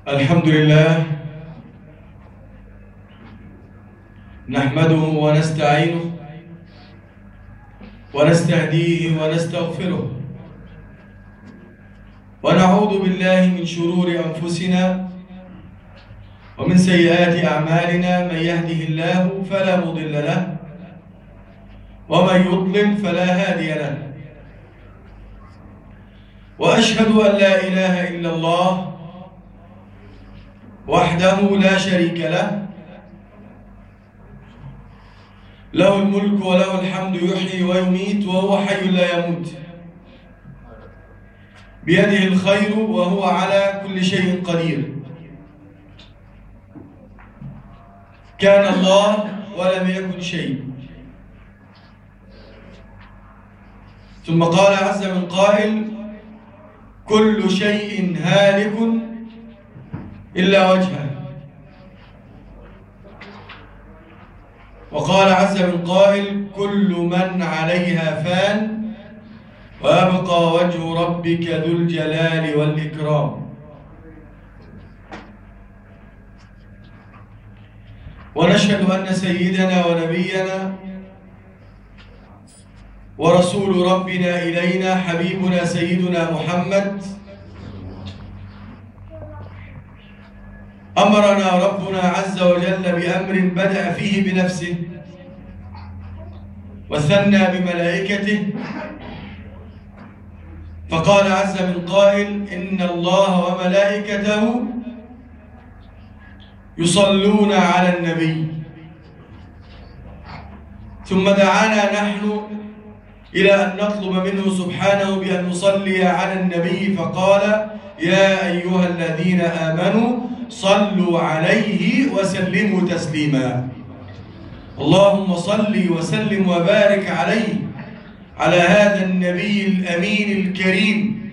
الحمد لله نحمده ونستعينه ونستهديه ونستغفره ونعوذ بالله من شرور أنفسنا ومن سيئات أعمالنا من يهده الله فلا مضل له ومن يضلل فلا هادي له وأشهد أن لا إله إلا الله وحده لا شريك له له الملك وله الحمد يحيي ويميت وهو حي لا يموت بيده الخير وهو على كل شيء قدير كان الله ولم يكن شيء ثم قال عز من قائل كل شيء هالك إلا وجهه وقال عز من قائل كل من عليها فان ويبقى وجه ربك ذو الجلال والإكرام ونشهد أن سيدنا ونبينا ورسول ربنا إلينا حبيبنا سيدنا محمد أمرنا ربنا عز وجل بأمر بدأ فيه بنفسه وثنى بملائكته فقال عز من قائل إن الله وملائكته يصلون على النبي ثم دعانا نحن إلى أن نطلب منه سبحانه بأن نصلي على النبي فقال يا أيها الذين آمنوا صلوا عليه وسلموا تسليما اللهم صل وسلم وبارك عليه على هذا النبي الأمين الكريم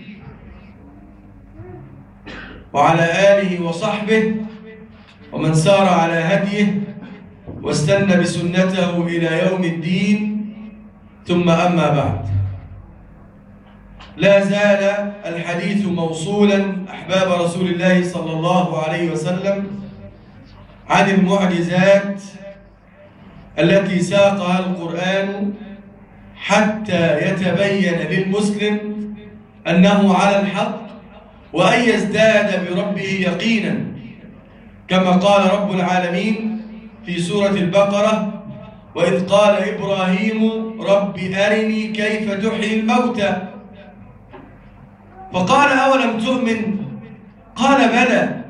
وعلى آله وصحبه ومن سار على هديه واستنى بسنته إلى يوم الدين ثم أما بعد لا زال الحديث موصولا أحباب رسول الله صلى الله عليه وسلم عن المعجزات التي ساقها القرآن حتى يتبين للمسلم أنه على الحق وأن يزداد بربه يقينا كما قال رب العالمين في سورة البقرة وإذ قال إبراهيم رب أرني كيف تحيي الموتى فقال أولم تؤمن قال بلى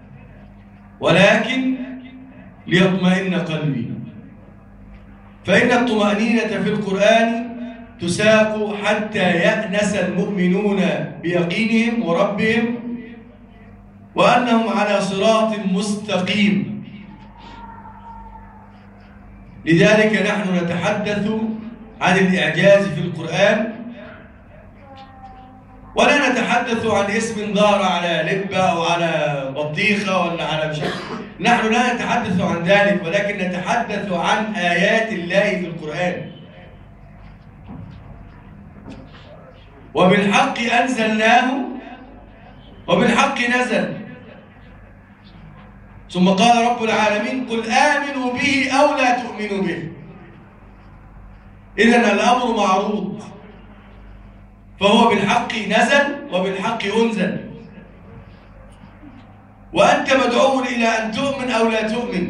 ولكن ليطمئن قلبي فإن الطمأنينة في القرآن تساق حتى يأنس المؤمنون بيقينهم وربهم وأنهم على صراط مستقيم لذلك نحن نتحدث عن الإعجاز في القرآن ولا نتحدث عن اسم ظهر على لبة أو على بطيخة ولا على مش نحن لا نتحدث عن ذلك ولكن نتحدث عن آيات الله في القرآن وبالحق أنزلناه وبالحق نزل ثم قال رب العالمين قل آمنوا به أو لا تؤمنوا به إذن الأمر معروض فهو بالحق نزل وبالحق أنزل وأنت مدعو إلى أن تؤمن أو لا تؤمن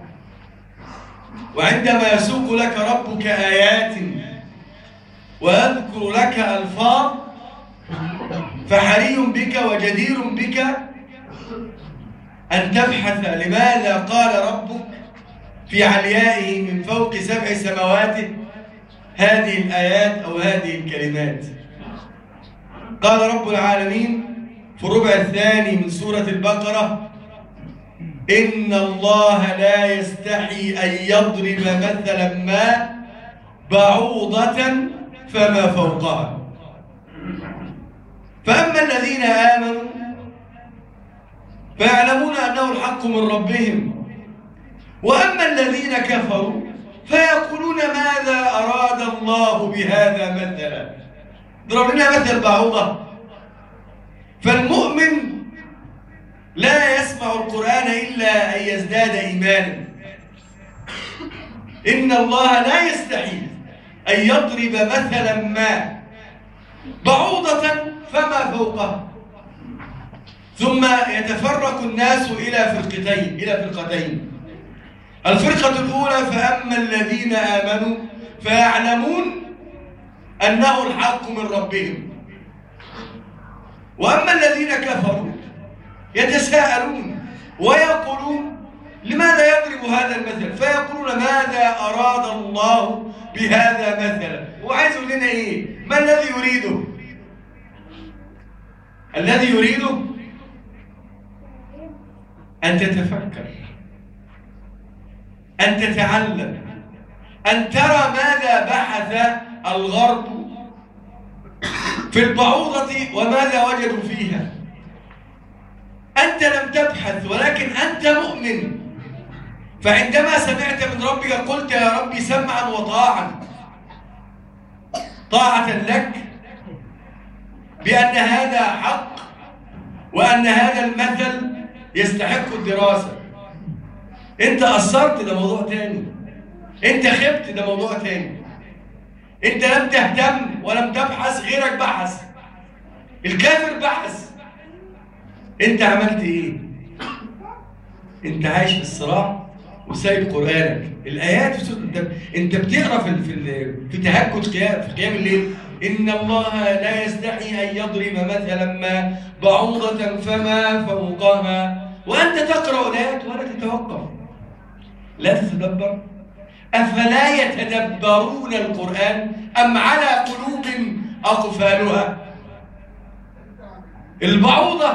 وعندما يسوق لك ربك آيات ويذكر لك ألفاظ فحري بك وجدير بك أن تبحث لماذا قال ربك في عليائه من فوق سبع سماوات هذه الآيات أو هذه الكلمات قال رب العالمين في الربع الثاني من سورة البقرة إن الله لا يستحي أن يضرب مثلا ما بعوضة فما فوقها فأما الذين آمنوا فيعلمون أنه الحق من ربهم وأما الذين كفروا فيقولون ماذا أراد الله بهذا مثلا ضرب لنا مثل بعوضة فالمؤمن لا يسمع القرآن إلا أن يزداد إيمانا إن الله لا يستحيل أن يضرب مثلا ما بعوضة فما فوقها ثم يتفرق الناس إلى فرقتين إلى فرقتين الفرقة الأولى فأما الذين آمنوا فيعلمون أنه الحق من ربهم وأما الذين كفروا يتساءلون ويقولون لماذا يضرب هذا المثل فيقولون ماذا أراد الله بهذا مثلا وعايز يقول لنا إيه ما الذي يريده الذي يريده أن تتفكر أن تتعلم أن ترى ماذا بحث الغرب في البعوضة وماذا وجدوا فيها أنت لم تبحث ولكن أنت مؤمن فعندما سمعت من ربك قلت يا ربي سمعا وطاعا طاعة لك بأن هذا حق وأن هذا المثل يستحق الدراسة أنت أثرت ده موضوع تاني أنت خبت ده موضوع تاني أنت لم تهتم ولم تبحث غيرك بحث الكافر بحث أنت عملت إيه؟ أنت عايش في الصراع وسايب قرآنك الآيات في سورة انت انت بتقرا في في في تهجد قيام في قيام الليل إن الله لا يستحي أن يضرب مثلا ما بعوضة فما فوقها وأنت تقرأ الآيات ولا تتوقف لا تتدبر أفلا يتدبرون القرآن أم على قلوب أقفالها البعوضة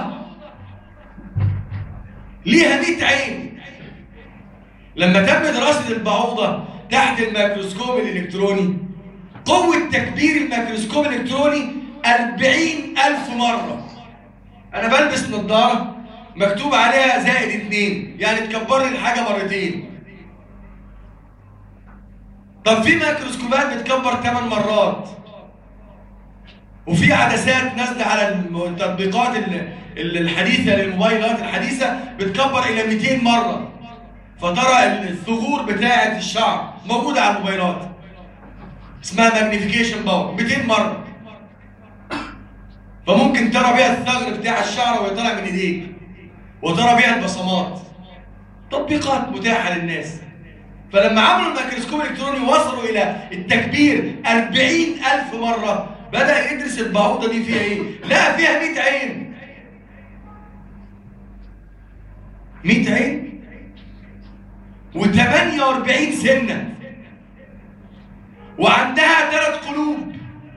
ليها 100 عين لما تم دراسة البعوضة تحت الميكروسكوب الإلكتروني قوة تكبير الميكروسكوب الإلكتروني 40 ألف مرة أنا بلبس نظارة مكتوب عليها زائد اتنين يعني تكبر لي الحاجة مرتين طب في ميكروسكوبات بتكبر 8 مرات وفي عدسات نازله على التطبيقات الحديثه للموبايلات الحديثه بتكبر الى 200 مره فترى الثغور بتاعه الشعر موجوده على الموبايلات اسمها ماجنيفيكيشن باور 200 مره فممكن ترى بيها الثغر بتاع الشعر وهي طالع من ايديك وترى بيها البصمات تطبيقات متاحه للناس فلما عملوا الميكروسكوب الالكتروني وصلوا الى التكبير 40000 مره بدا يدرس البعوضه دي فيها ايه لا فيها 100 عين 100 عين و48 سنه وعندها ثلاث قلوب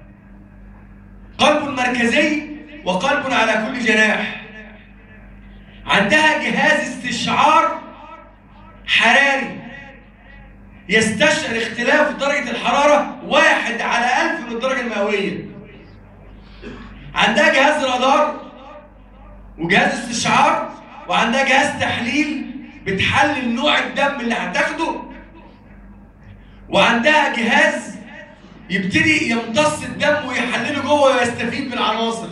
قلب مركزي وقلب على كل جناح عندها جهاز استشعار حراري يستشعر اختلاف درجة الحرارة واحد على ألف من الدرجة المئوية عندها جهاز رادار وجهاز استشعار وعندها جهاز تحليل بتحلل نوع الدم اللي هتاخده وعندها جهاز يبتدي يمتص الدم ويحلله جوه ويستفيد من العناصر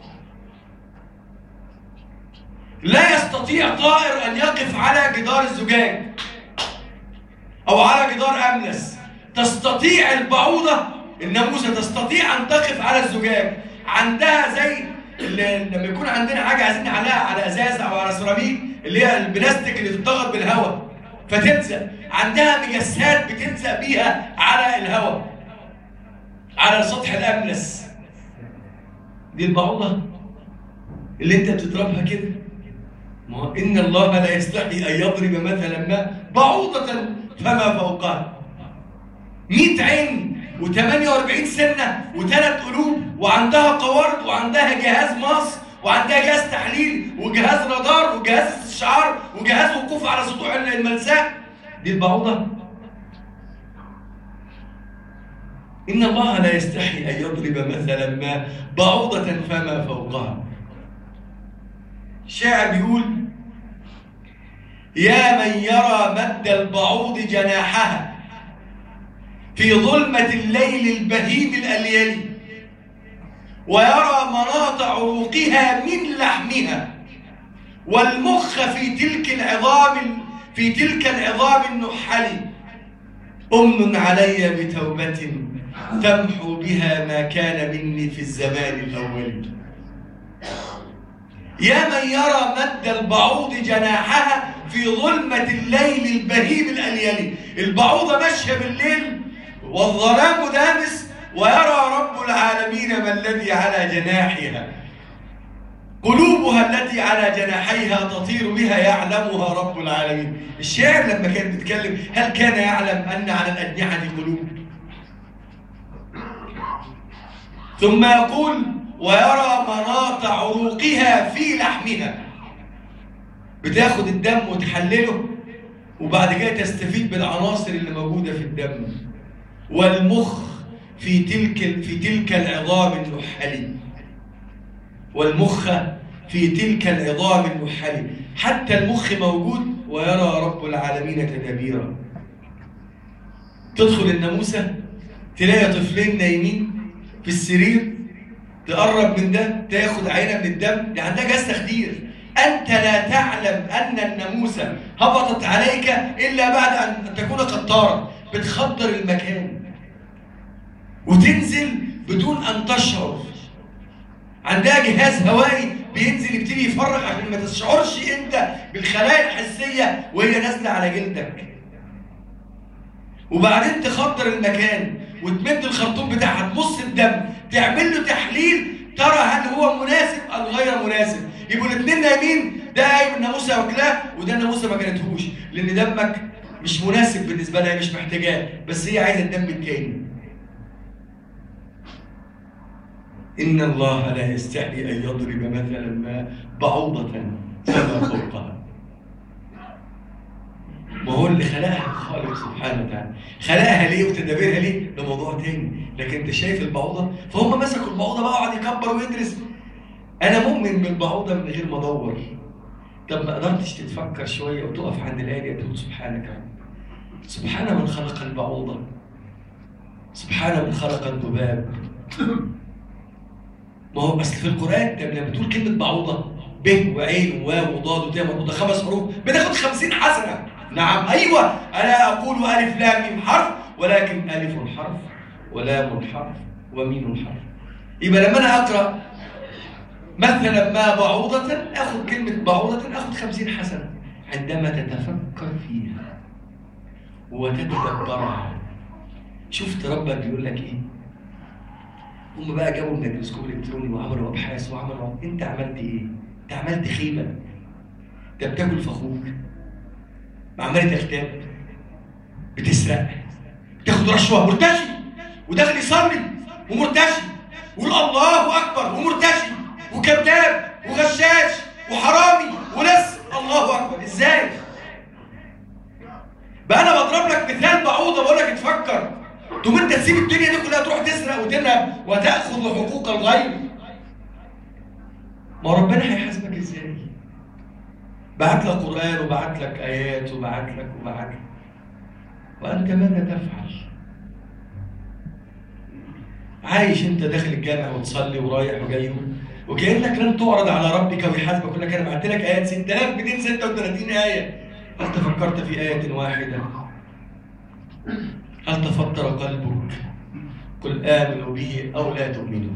لا يستطيع طائر ان يقف على جدار الزجاج او على جدار املس تستطيع البعوضه الناموسه تستطيع ان تقف على الزجاج عندها زي لما يكون عندنا حاجه عايزين نعلقها على ازاز او على سيراميك اللي هي البلاستيك اللي تضغط بالهواء فتلزق عندها مجسات بتلزق بيها على الهواء على سطح الاملس دي البعوضه اللي انت بتضربها كده ما ان الله لا يستحي ان يضرب مثلا ما بعوضه فما فوقها 100 عين و48 سنه وثلاث قلوب وعندها قوارض وعندها جهاز ماس وعندها جهاز تحليل وجهاز رادار وجهاز استشعار وجهاز وقوف على سطوح الملساء دي البعوضه إن الله لا يستحي أن يضرب مثلا ما بعوضة فما فوقها الشاعر بيقول يا من يرى مد البعوض جناحها في ظلمة الليل البهيم الأليل ويرى مناط عروقها من لحمها والمخ في تلك العظام في تلك العظام النحل أم علي بتوبة تمحو بها ما كان مني في الزمان الأول يا من يرى مد البعوض جناحها في ظلمة الليل البهيم الأليلي البعوضة ماشية بالليل والظلام دامس ويرى رب العالمين ما الذي على جناحها قلوبها التي على جناحيها تطير بها يعلمها رب العالمين الشاعر لما كان بيتكلم هل كان يعلم أن على الأجنحة قلوب ثم يقول ويرى مناط عروقها في لحمها بتاخد الدم وتحلله وبعد كده تستفيد بالعناصر اللي موجودة في الدم والمخ في تلك في تلك العظام النحلي والمخ في تلك العظام النحلي حتى المخ موجود ويرى رب العالمين تدابيرا تدخل الناموسة تلاقي طفلين نايمين في السرير تقرب من ده تاخد عينه من الدم دي عندها جهاز تخدير انت لا تعلم ان الناموسه هبطت عليك الا بعد ان تكون قطاره بتخدر المكان وتنزل بدون ان تشعر عندها جهاز هوائي بينزل يبتدي يفرغ عشان ما تشعرش انت بالخلايا الحسيه وهي نازله على جلدك وبعدين تخدر المكان وتمد الخرطوم بتاعها تمص الدم تعمل له تحليل ترى هل هو مناسب ام غير مناسب يبقوا الاثنين نايمين ده قايم الناموسه واكلاه وده الناموسه ما كانتهوش لان دمك مش مناسب بالنسبه لها مش محتاجاه بس هي عايزه الدم التاني إن الله لا يستحي أن يضرب مثلا ما بعوضة فما فوقها ما هو اللي خلقها الخالق سبحانه وتعالى خلقها ليه وتدابيرها ليه ده موضوع تاني لكن انت شايف البعوضه فهم مسكوا البعوضه بقى وقعد يكبر ويدرس انا مؤمن بالبعوضه من غير ما ادور طب ما قدرتش تتفكر شويه وتقف عند الايه دي تقول سبحانك يا رب سبحان من خلق البعوضه سبحان من خلق الذباب ما هو اصل في القران ده لما بتقول كلمه بعوضه ب وعين وواو وضاد وتاء مربوطه خمس حروف بتاخد 50 حسنه نعم ايوه انا اقول الف لام ميم حرف ولكن الف حرف ولام حرف وميم حرف يبقى لما انا اقرا مثلا ما بعوضة اخذ كلمة بعوضة اخذ خمسين حسنة عندما تتفكر فيها وتتدبرها شفت ربك بيقول لك ايه هم بقى جابوا الميكروسكوب الالكتروني وعملوا ابحاث وعملوا انت عملت ايه؟ انت عملت خيبه انت بتاكل فخوخ عمال تغتاب بتسرق بتاخد رشوه مرتشي وداخل يصلي ومرتشي ويقول الله اكبر ومرتشي وكذاب وغشاش وحرامي وناس الله اكبر ازاي؟ بقى انا بضرب لك مثال بعوضه بقول لك تفكر تقوم انت تسيب الدنيا دي كلها تروح تسرق وتنهب وتاخذ حقوق الغير ما ربنا هيحاسبك ازاي؟ بعت لك قرآن وبعت لك آيات وبعت لك وبعت لك وأنت ماذا تفعل؟ عايش أنت داخل الجامع وتصلي ورايح وجاي وكأنك لن تعرض على ربك ويحاسبك يقول لك أنا بعت لك آيات 6236 آية هل تفكرت في آية واحدة؟ هل تفطر قلبك؟ قل آمنوا به أو لا تؤمنوا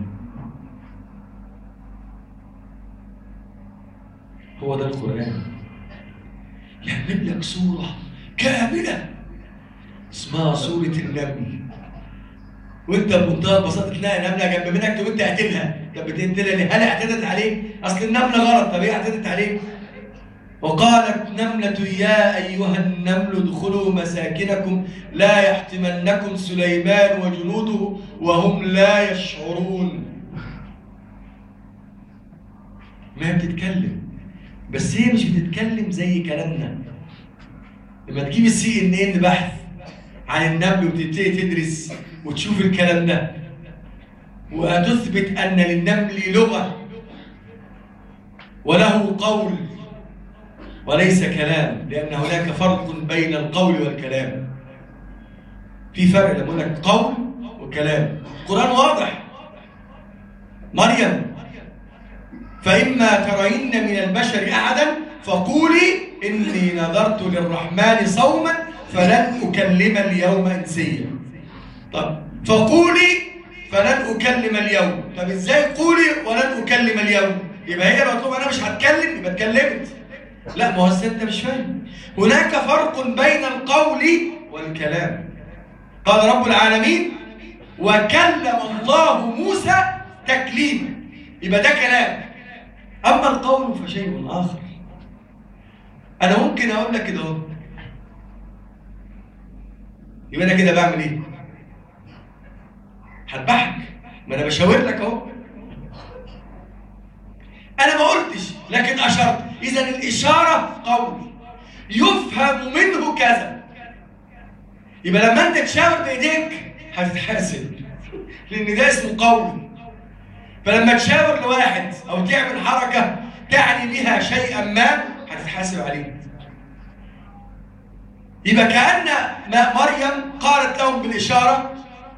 هو ده القرآن يعمل لك صورة كاملة اسمها صورة النمل وانت بمنتهى البساطة تلاقي نملة جنب منك تقوم انت قاتلها طب بتقتلها ليه؟ هل اعتدت عليك؟ اصل النملة غلط طب ايه اعتدت عليك؟ وقالت نملة يا أيها النمل ادخلوا مساكنكم لا يحتمنكم سليمان وجنوده وهم لا يشعرون ما بتتكلم بس هي مش بتتكلم زي كلامنا لما تجيب السي ان ان بحث عن النمل وتبتدي تدرس وتشوف الكلام ده وهتثبت ان للنمل لغه وله قول وليس كلام لان هناك فرق بين القول والكلام في فرق لما اقول لك قول وكلام القران واضح مريم فإما ترين من البشر أحدا فقولي إني نذرت للرحمن صوما فلن أكلم اليوم إنسيا طب فقولي فلن أكلم اليوم طب إزاي قولي ولن أكلم اليوم يبقى هي مطلوب أنا مش هتكلم يبقى اتكلمت لا ما هو أنت مش فاهم هناك فرق بين القول والكلام قال رب العالمين وكلم الله موسى تكليما يبقى ده كلام أما القول فشيء آخر أنا ممكن أقول لك كده اهو يبقى أنا كده بعمل إيه؟ هذبحك ما أنا بشاور لك أهو أنا ما قلتش لكن أشرت إذا الإشارة قول يفهم منه كذا يبقى لما أنت تشاور بإيديك هتتحاسب لأن ده اسمه قول فلما تشاور لواحد أو تعمل حركة تعني بها شيئا ما هتتحاسب عليه يبقى كأن ما مريم قالت لهم بالإشارة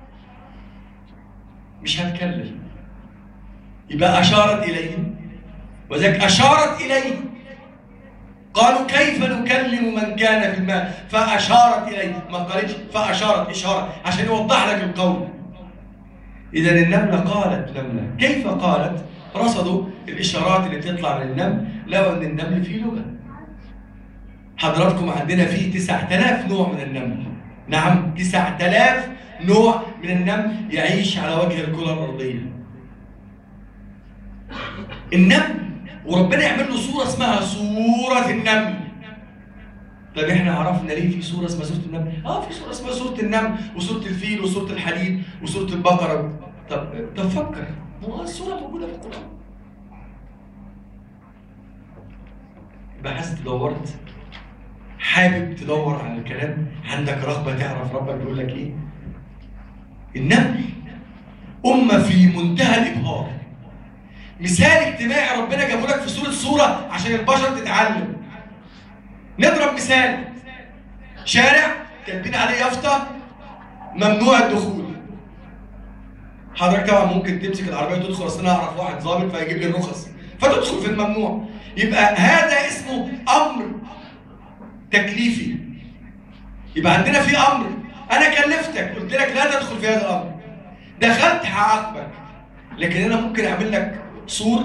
مش هتكلم يبقى أشارت إليه وذلك أشارت إليه قالوا كيف نكلم من كان في الماء فأشارت إليه ما قالتش فأشارت إشارة عشان يوضح لك القول إذا النملة قالت نملة كيف قالت رصدوا الإشارات اللي تطلع من النمل لو أن النمل فيه لغة حضراتكم عندنا فيه 9000 نوع من النمل نعم 9000 نوع من النمل يعيش على وجه الكرة الأرضية النمل وربنا يعمل له صورة اسمها صورة النمل طب احنا عرفنا ليه في صورة اسمها صورة النمل؟ اه في صورة اسمها صورة النمل وصورة الفيل وصورة الحديد وصورة البقرة طب طب فكر هو الصورة موجودة في القرآن بحثت دورت حابب تدور على الكلام عندك رغبة تعرف ربك بيقول لك ايه النمل أمة في منتهى الإبهار مثال اجتماعي ربنا جابه لك في صورة صورة عشان البشر تتعلم نضرب مثال شارع كاتبين عليه يافطة ممنوع الدخول حضرتك طبعا ممكن تمسك العربية وتدخل اصل انا اعرف واحد ظابط فيجيب لي الرخص فتدخل في الممنوع يبقى هذا اسمه امر تكليفي يبقى عندنا في امر انا كلفتك قلت لك لا تدخل في هذا الامر دخلت هعاقبك لكن انا ممكن اعمل لك سور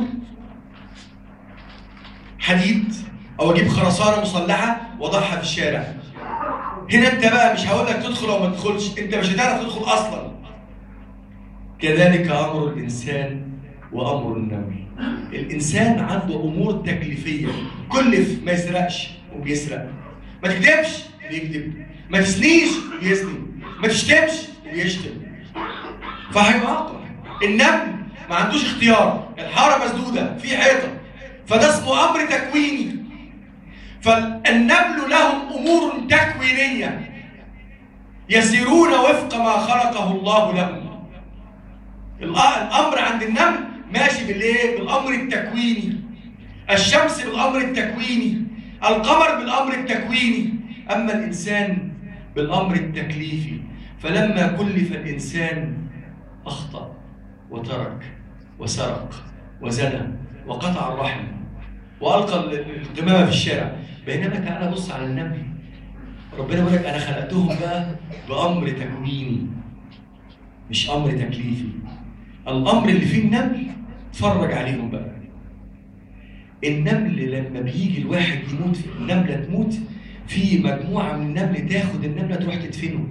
حديد او اجيب خرسانه مسلحه واضعها في الشارع هنا انت بقى مش هقول لك تدخل او ما تدخلش انت مش هتعرف تدخل اصلا كذلك امر الانسان وامر النمل الانسان عنده امور تكليفيه كلف ما يسرقش وبيسرق ما تكذبش بيكذب ما تسنيش بيسني ما تشتمش بيشتم فهيعاقب النمل ما عندوش اختيار الحاره مسدوده في حيطه فده اسمه امر تكويني فالنمل لهم امور تكوينيه يسيرون وفق ما خلقه الله لهم الامر عند النمل ماشي بالايه بالامر التكويني الشمس بالامر التكويني القمر بالامر التكويني اما الانسان بالامر التكليفي فلما كلف الانسان اخطا وترك وسرق وزنى وقطع الرحم والقى القمامه في الشارع بينما تعالى بص على النمل ربنا بيقول لك انا خلقتهم بقى بامر تكويني مش امر تكليفي الامر اللي فيه النمل اتفرج عليهم بقى النمل لما بيجي الواحد يموت النمله تموت في مجموعه من النمل تاخد النمله تروح تدفنه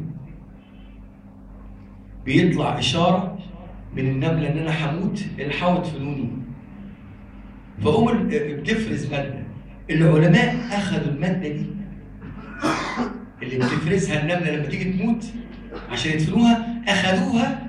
بيطلع اشاره من النمله ان انا هموت الحقوا ادفنوني فقوم بتفرز ماده العلماء اخذوا الماده دي اللي بتفرزها النمله لما تيجي تموت عشان يدفنوها اخذوها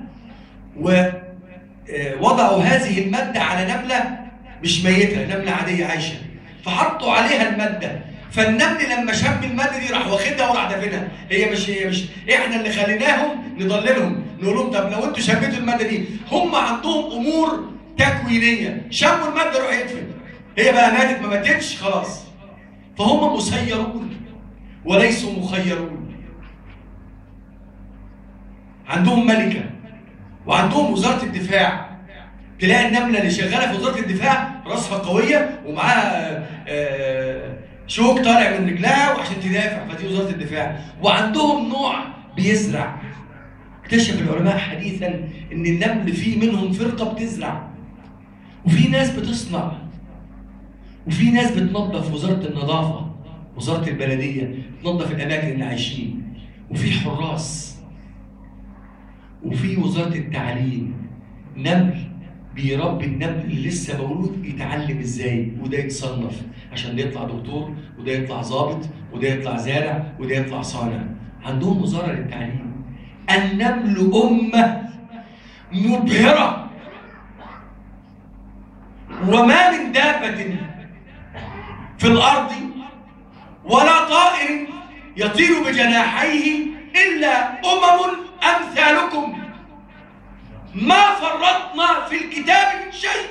ووضعوا هذه الماده على نمله مش ميته نمله عاديه عايشه فحطوا عليها الماده فالنمل لما شم الماده دي راح واخدها وراح دافنها هي مش هي مش احنا اللي خليناهم نضللهم نقول لهم طب لو انتوا شميتوا الماده دي هم عندهم امور تكوينيه شموا الماده روح يدفن هي بقى ماتت ما ماتتش خلاص فهم مسيرون وليسوا مخيرون عندهم ملكه وعندهم وزاره الدفاع تلاقي النمله اللي شغاله في وزاره الدفاع راسها قويه ومعاها آه، شوك طالع من رجلها وعشان تدافع فدي وزاره الدفاع وعندهم نوع بيزرع اكتشف العلماء حديثا ان النمل في منهم فرقه بتزرع وفي ناس بتصنع وفي ناس بتنظف وزاره النظافه وزاره البلديه تنظف الاماكن اللي عايشين وفي حراس وفي وزاره التعليم نمل بيربي النمل اللي لسه مولود يتعلم ازاي وده يتصنف عشان ده يطلع دكتور وده يطلع ظابط وده يطلع زارع وده يطلع صانع عندهم وزاره للتعليم النمل امه مبهره وما من دابه في الارض ولا طائر يطير بجناحيه الا امم امثالكم ما فرطنا في الكتاب من شيء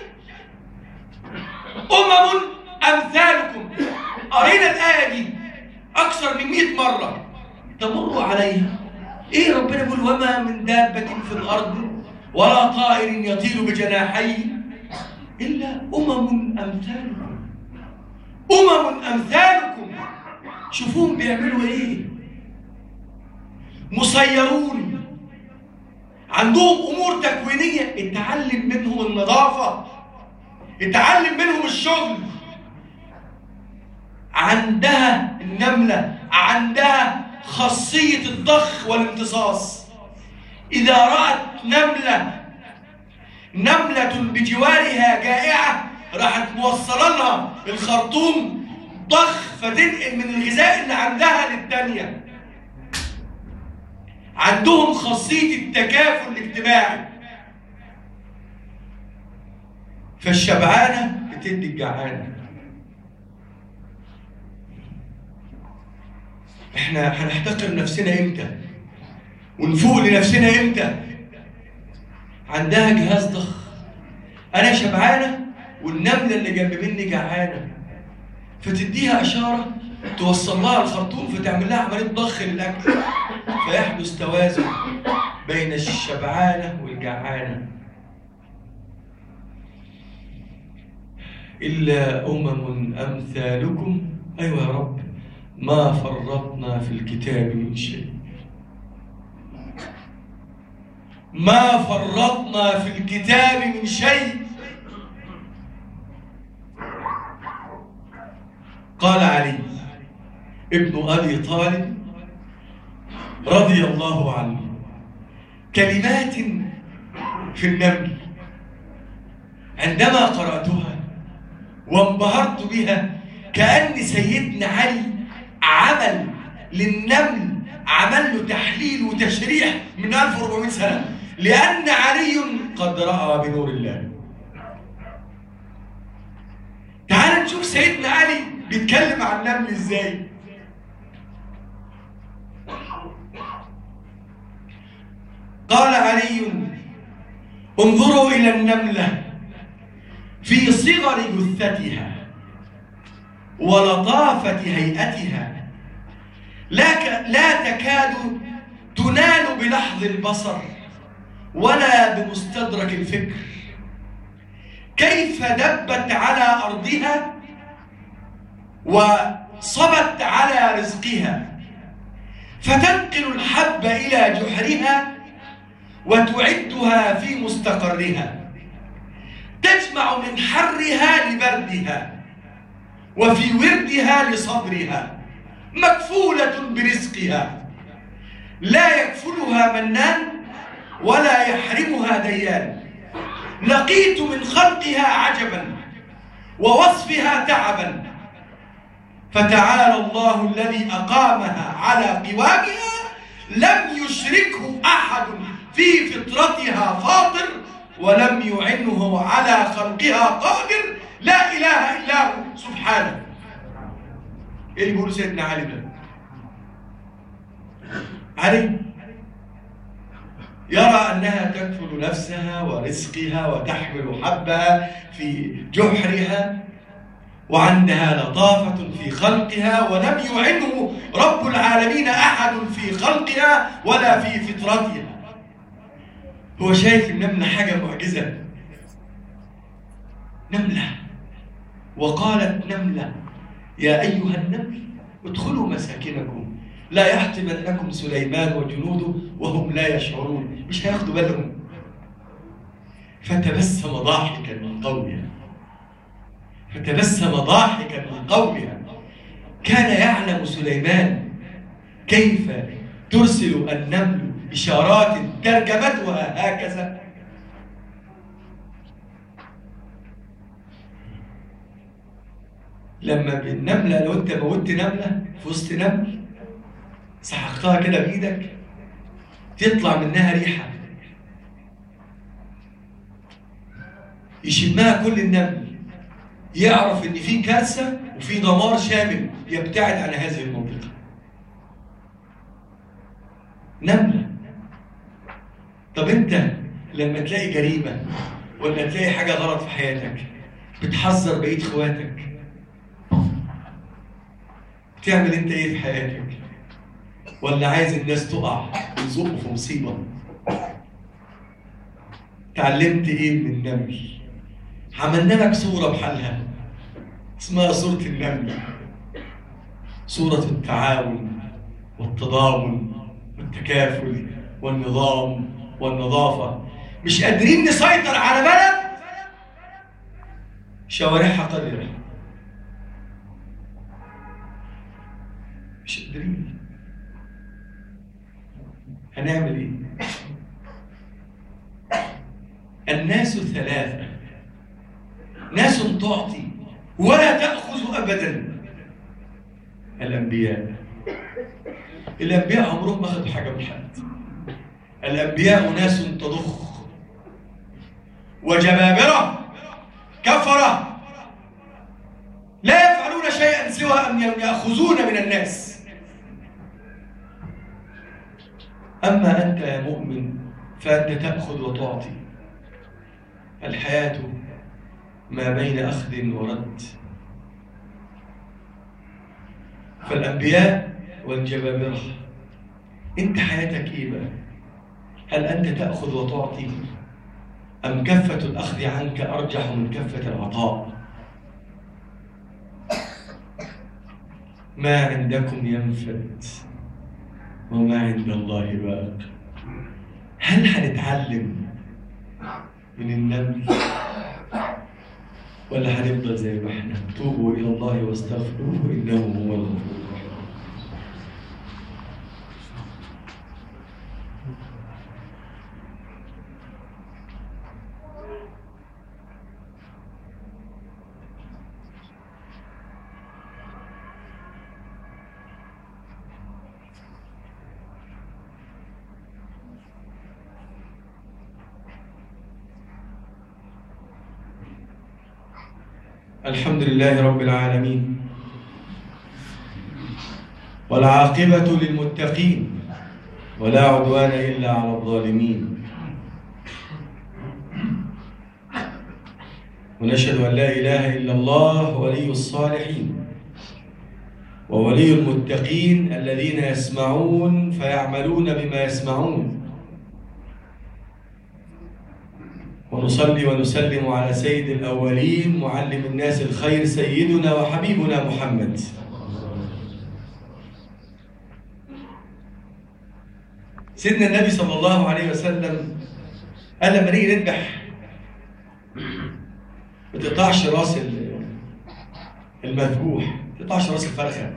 أمم أمثالكم قرينا الآية دي أكثر من 100 مرة تمروا عليها إيه ربنا بيقول وما من دابة في الأرض ولا طائر يطير بجناحيه إلا أمم أمثالكم أمم أمثالكم شوفوهم بيعملوا إيه مسيرون عندهم امور تكوينيه اتعلم منهم النظافه اتعلم منهم الشغل عندها النمله عندها خاصيه الضخ والامتصاص اذا رات نمله نمله بجوارها جائعه راحت موصله لها الخرطوم ضخ فتنقل من الغذاء اللي عندها للتانيه عندهم خاصية التكافل الاجتماعي فالشبعانة بتدي الجعانة احنا هنحتقر نفسنا امتى ونفوق لنفسنا امتى عندها جهاز ضخ انا شبعانه والنمله اللي جنب مني جعانه فتديها اشاره توصل لها الخرطوم فتعمل لها عمليه ضخ للاكل فيحدث توازن بين الشبعانه والجعانه الا امم امثالكم ايوه يا رب ما فرطنا في الكتاب من شيء ما فرطنا في الكتاب من شيء قال علي ابن ابي طالب رضي الله عنه كلمات في النمل عندما قراتها وانبهرت بها كان سيدنا علي عمل للنمل عمل له تحليل وتشريح من 1400 سنه لان علي قد راى بنور الله تعال نشوف سيدنا علي بيتكلم عن النمل ازاي قال علي انظروا الى النمله في صغر جثتها ولطافه هيئتها لا لا تكاد تنال بلحظ البصر ولا بمستدرك الفكر كيف دبت على ارضها وصبت على رزقها فتنقل الحب الى جحرها وتعدها في مستقرها تجمع من حرها لبردها وفي وردها لصبرها مكفولة برزقها لا يكفلها منان ولا يحرمها ديان لقيت من خلقها عجبا ووصفها تعبا فتعالى الله الذي أقامها على قوامها لم يشركه أحد في فطرتها فاطر ولم يعنه على خلقها قادر لا إله إلا هو سبحانه إيه اللي بيقول سيدنا علي ده علي يرى أنها تكفل نفسها ورزقها وتحمل حبها في جحرها وعندها لطافة في خلقها ولم يعنه رب العالمين أحد في خلقها ولا في فطرتها هو شايف النملة حاجة معجزة نملة وقالت نملة يا أيها النمل ادخلوا مساكنكم لا يحطمنكم سليمان وجنوده وهم لا يشعرون مش هياخدوا بالهم فتبسم ضاحكا من قولها فتبسم ضاحكا من قولها كان يعلم سليمان كيف ترسل النمل إشارات ترجمتها هكذا لما بالنملة لو أنت موتت نملة في وسط نمل سحقتها كده بإيدك تطلع منها ريحة يشمها كل النمل يعرف ان في كارثه وفي دمار شامل يبتعد عن هذه المنطقه نمله طب انت لما تلاقي جريمه ولا تلاقي حاجه غلط في حياتك بتحذر بقيه اخواتك بتعمل انت ايه في حياتك ولا عايز الناس تقع ويزقوا في مصيبه تعلمت ايه من النمل عملنا لك صورة بحالها اسمها صورة النمل صورة التعاون والتضامن والتكافل والنظام والنظافة مش قادرين نسيطر على بلد شوارعها قذرة مش قادرين هنعمل ايه؟ الناس ثلاثة ناس تعطي ولا تأخذ أبدا الأنبياء الأنبياء عمرهم ما أخذوا حاجة من حد الأنبياء ناس تضخ وجبابرة كفرة لا يفعلون شيئا سوى أن يأخذون من الناس أما أنت يا مؤمن فأنت تأخذ وتعطي الحياة ما بين أخذ ورد فالأنبياء والجبابرة أنت حياتك إيه بقى؟ هل أنت تأخذ وتعطي؟ أم كفة الأخذ عنك أرجح من كفة العطاء؟ ما عندكم ينفد وما عند الله باق هل هنتعلم من النمل ولا هنفضل زي ما احنا توبوا الى الله واستغفروه انه هو الغفور الرحيم الحمد لله رب العالمين والعاقبة للمتقين ولا عدوان إلا على الظالمين ونشهد أن لا إله إلا الله ولي الصالحين وولي المتقين الذين يسمعون فيعملون بما يسمعون ونصلي ونسلم على سيد الأولين معلم الناس الخير سيدنا وحبيبنا محمد سيدنا النبي صلى الله عليه وسلم قال لما نيجي نذبح ما تقطعش راس المذبوح ما تقطعش راس الفرخه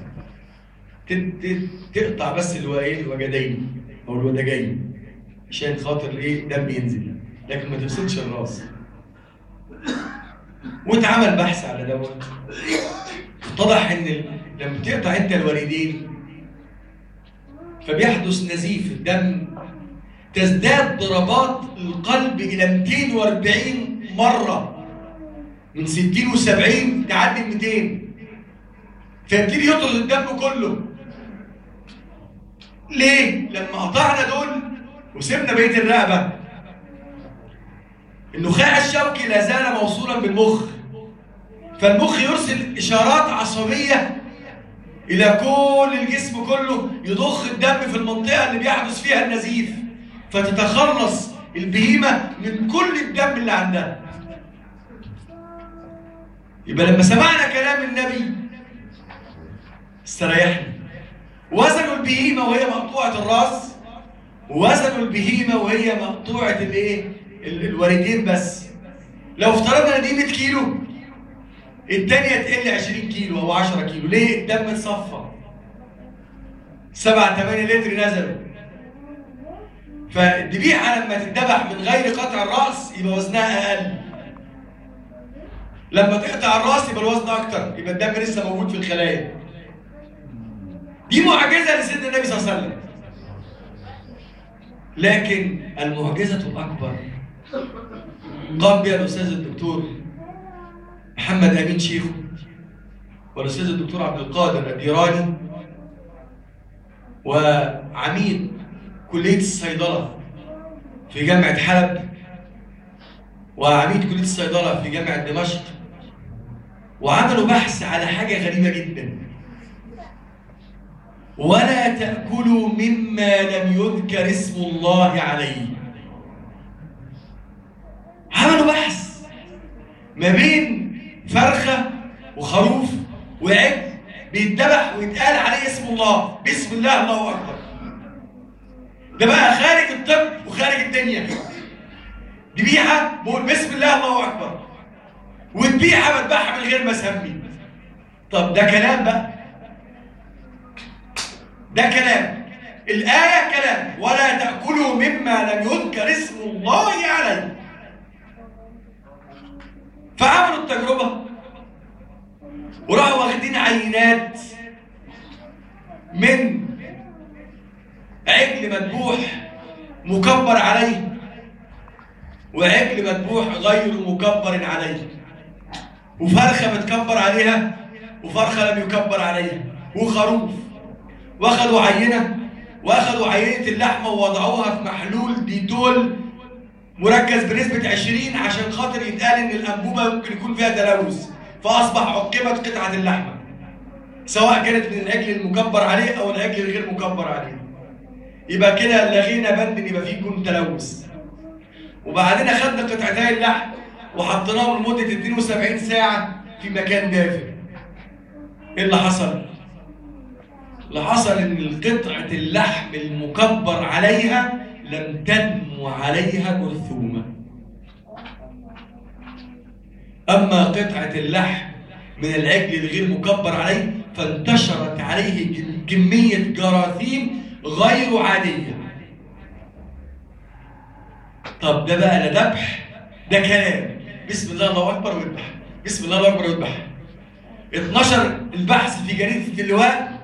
تقطع بس الوجدين او الودجين عشان خاطر ايه دم ينزل لكن ما تفسدش الراس واتعمل بحث على دوت اتضح ان لما تقطع انت الوريدين فبيحدث نزيف الدم تزداد ضربات القلب الى 240 مره من 60 و70 تعدي ال 200 فيبتدي يطرد الدم كله ليه؟ لما قطعنا دول وسيبنا بقيه الرقبه النخاع الشوكي لا زال موصولا بالمخ فالمخ يرسل اشارات عصبيه الى كل الجسم كله يضخ الدم في المنطقه اللي بيحدث فيها النزيف فتتخلص البهيمه من كل الدم اللي عندها يبقى لما سمعنا كلام النبي استريحنا وزنوا البهيمة وهي مقطوعة الراس ووزنوا البهيمة وهي مقطوعة الايه؟ الوالدين بس لو افترضنا ان دي 100 كيلو الثانية تقل 20 كيلو او 10 كيلو ليه؟ الدم اتصفى 7 8 لتر نزلوا فالذبيحة لما تتذبح من غير قطع الرأس يبقى وزنها أقل لما تقطع الراس يبقى الوزن اكتر يبقى الدم لسه موجود في الخلايا دي معجزه لسيدنا النبي صلى الله عليه وسلم لكن المعجزه الاكبر قام بها الاستاذ الدكتور محمد امين شيخو والاستاذ الدكتور عبد القادر الديراني وعميد كليه الصيدله في جامعه حلب وعميد كليه الصيدله في جامعه دمشق وعملوا بحث على حاجة غريبة جدا ولا تأكلوا مما لم يذكر اسم الله عليه عملوا بحث ما بين فرخة وخروف وعجل بيتذبح ويتقال عليه اسم الله بسم الله الله أكبر ده بقى خارج الطب وخارج الدنيا ذبيحة بقول بسم الله الله أكبر وتبيعها بتباعها من غير ما اسمي طب ده كلام بقى ده كلام الآية كلام ولا تأكلوا مما لم يذكر اسم الله عليه فعملوا التجربة وراحوا واخدين عينات من عجل مذبوح مكبر عليه وعجل مذبوح غير مكبر عليه وفرخة متكبر عليها وفرخة لم يكبر عليها وخروف واخدوا عينة واخدوا عينة اللحمة ووضعوها في محلول ديتول مركز بنسبة 20 عشان خاطر يتقال ان الانبوبة ممكن يكون فيها تلوث فاصبح عقمت قطعة اللحمة سواء كانت من الاجل المكبر عليه او الاجل الغير مكبر عليه يبقى كده لغينا بند ان يبقى فيه يكون تلوث وبعدين اخدنا قطعتين اللحم وحطيناه لمدة 72 ساعة في مكان دافئ. ايه اللي حصل؟ اللي حصل ان قطعة اللحم المكبر عليها لم تنمو عليها جرثومة. أما قطعة اللحم من العجل الغير مكبر عليه فانتشرت عليه كمية جراثيم غير عادية. طب ده بقى لا ذبح ده كلام بسم الله الله اكبر واذبح بسم الله الله اكبر واذبح 12 البحث في جريده اللواء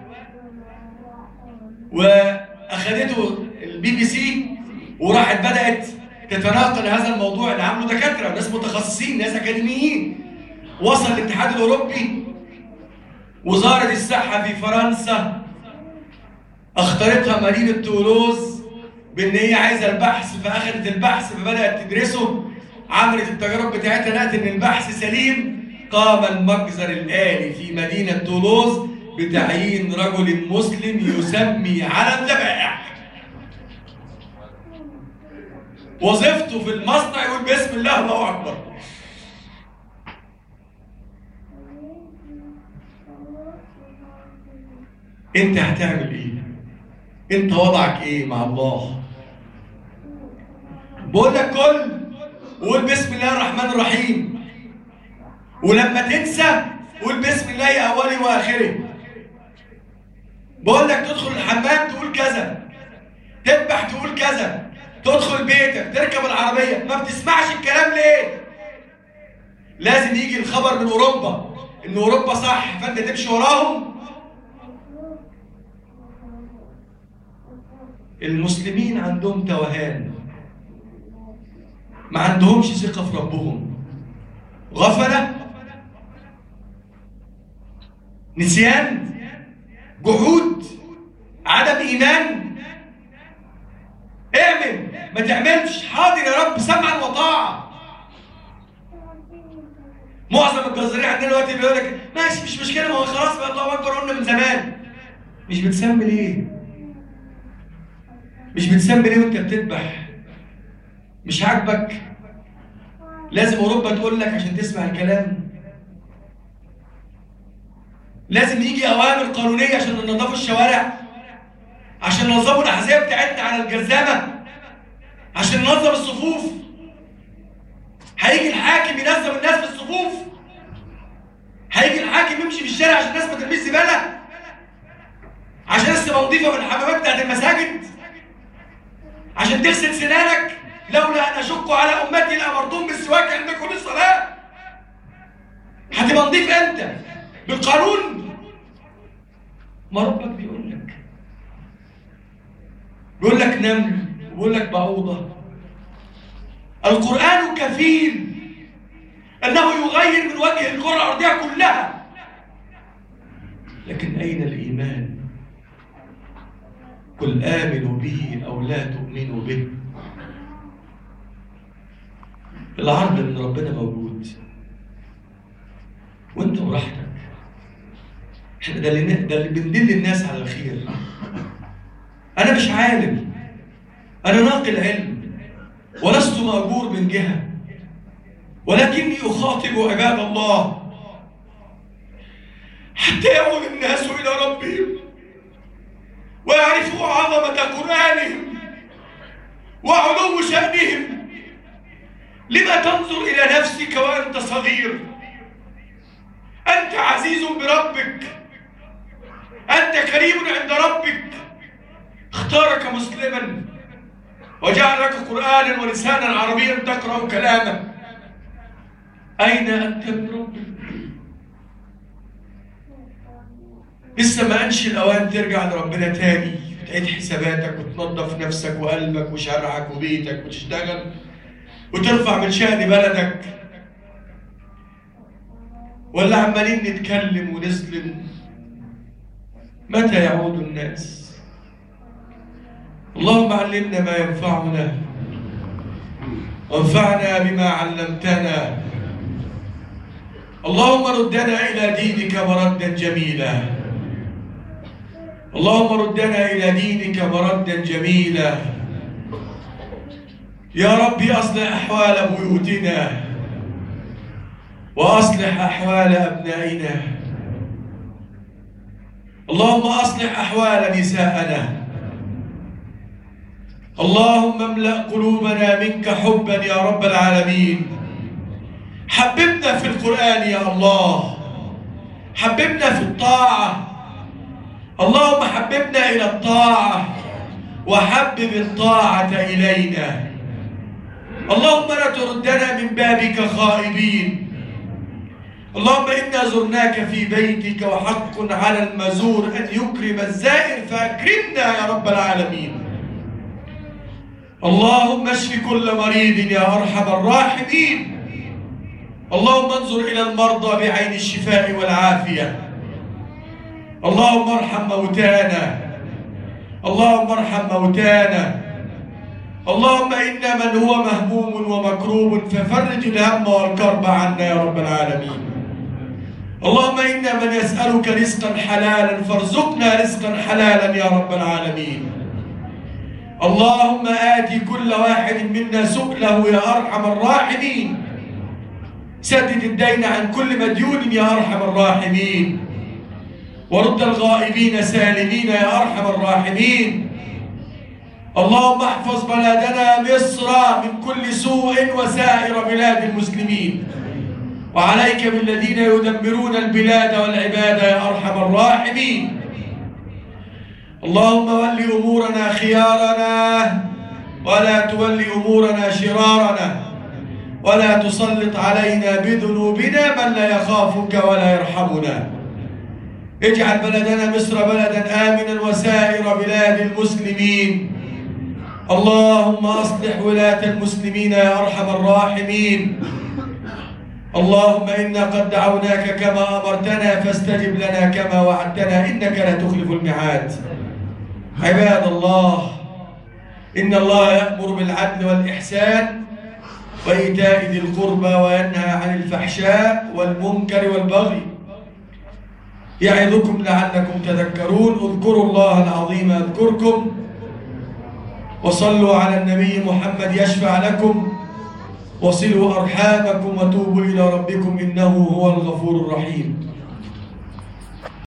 واخدته البي بي سي وراحت بدات تتناقل هذا الموضوع اللي عامله دكاتره ناس متخصصين ناس اكاديميين وصل الاتحاد الاوروبي وزاره الصحه في فرنسا اختارتها مدينه تولوز بان هي عايزه البحث فاخذت البحث فبدات تدرسه عملت التجارب بتاعتها لقت ان البحث سليم قام المجزر الآلي في مدينة تولوز بتعيين رجل مسلم يسمي على الذبائح وظيفته في المصنع يقول بسم الله الله أكبر انت هتعمل ايه انت وضعك ايه مع الله بقول لك كل وقول بسم الله الرحمن الرحيم ولما تنسى قول بسم الله اولي واخره بقول لك تدخل الحمام تقول كذا تذبح تقول كذا تدخل بيتك تركب العربيه ما بتسمعش الكلام ليه لازم يجي الخبر من اوروبا ان اوروبا صح فانت تمشي وراهم المسلمين عندهم توهان ما عندهمش ثقة في ربهم غفلة نسيان جحود عدم إيمان اعمل ما تعملش حاضر يا رب سمعا وطاعة معظم الجزارين عندنا دلوقتي بيقول لك ماشي مش مشكلة ما هو خلاص بقى الله أكبر قلنا من زمان مش بتسمي ليه؟ مش بتسمي ليه وأنت بتذبح؟ مش عاجبك لازم اوروبا تقول لك عشان تسمع الكلام لازم يجي اوامر قانونيه عشان ننظفوا الشوارع عشان ننظموا الاحذيه بتاعتنا على الجزامه عشان ننظم الصفوف هيجي الحاكم ينظم الناس في الصفوف هيجي الحاكم يمشي في الشارع عشان الناس ما ترميش زباله عشان الناس تبقى نظيفه من الحمامات بتاعت المساجد عشان تغسل سنانك لولا ان اشق على امتي لامرتهم بالسواك عند كل الصلاه هتبقى نظيف انت بالقانون ما ربك بيقول لك بيقول لك نمل وبيقول لك بعوضه القران كفيل انه يغير من وجه الكره الارضيه كلها لكن اين الايمان قل امنوا به او لا تؤمنوا به العرض من ربنا موجود وانت براحتك احنا ده اللي ده اللي بندل الناس على الخير انا مش عالم انا ناقل علم ولست مأجور من جهه ولكني اخاطب عباد الله حتى يعود الناس الى ربهم ويعرفوا عظمه قرانهم وعلو شانهم لما تنظر الى نفسك وانت صغير انت عزيز بربك انت كريم عند ربك اختارك مسلما وجعل لك قرانا ولسانا عربيا تقرا كلامه اين انت من ربك لسه ما انش الاوان ترجع لربنا تاني وتعيد حساباتك وتنظف نفسك وقلبك وشرعك وبيتك وتشتغل وترفع من شأن بلدك ولا عمالين نتكلم ونسلم متى يعود الناس اللهم علمنا ما ينفعنا وانفعنا بما علمتنا اللهم ردنا الى دينك مردا جميلا اللهم ردنا الى دينك مردا جميلا يا ربي اصلح احوال بيوتنا واصلح احوال ابنائنا اللهم اصلح احوال نساءنا اللهم املا قلوبنا منك حبا يا رب العالمين حببنا في القران يا الله حببنا في الطاعه اللهم حببنا الى الطاعه وحبب الطاعه الينا اللهم لا تردنا من بابك خائبين اللهم انا زرناك في بيتك وحق على المزور ان يكرم الزائر فاكرمنا يا رب العالمين اللهم اشف كل مريض يا ارحم الراحمين اللهم انظر الى المرضى بعين الشفاء والعافيه اللهم ارحم موتانا اللهم ارحم موتانا اللهم إن من هو مهموم ومكروب ففرج الهم والكرب عنا يا رب العالمين اللهم إن من يسألك رزقا حلالا فارزقنا رزقا حلالا يا رب العالمين اللهم آت كل واحد منا سؤله يا أرحم الراحمين سدد الدين عن كل مديون يا أرحم الراحمين ورد الغائبين سالمين يا أرحم الراحمين اللهم احفظ بلدنا مصر من كل سوء وسائر بلاد المسلمين وعليك بالذين يدمرون البلاد والعباد يا ارحم الراحمين اللهم ول امورنا خيارنا ولا تول امورنا شرارنا ولا تسلط علينا بذنوبنا من لا يخافك ولا يرحمنا اجعل بلدنا مصر بلدا امنا وسائر بلاد المسلمين اللهم اصلح ولاة المسلمين يا ارحم الراحمين اللهم انا قد دعوناك كما امرتنا فاستجب لنا كما وعدتنا انك لا تخلف الميعاد عباد الله ان الله يامر بالعدل والاحسان وايتاء ذي القربى وينهى عن الفحشاء والمنكر والبغي يعظكم لعلكم تذكرون اذكروا الله العظيم اذكركم وصلوا على النبي محمد يشفع لكم وصلوا أرحامكم وتوبوا إلى ربكم إنه هو الغفور الرحيم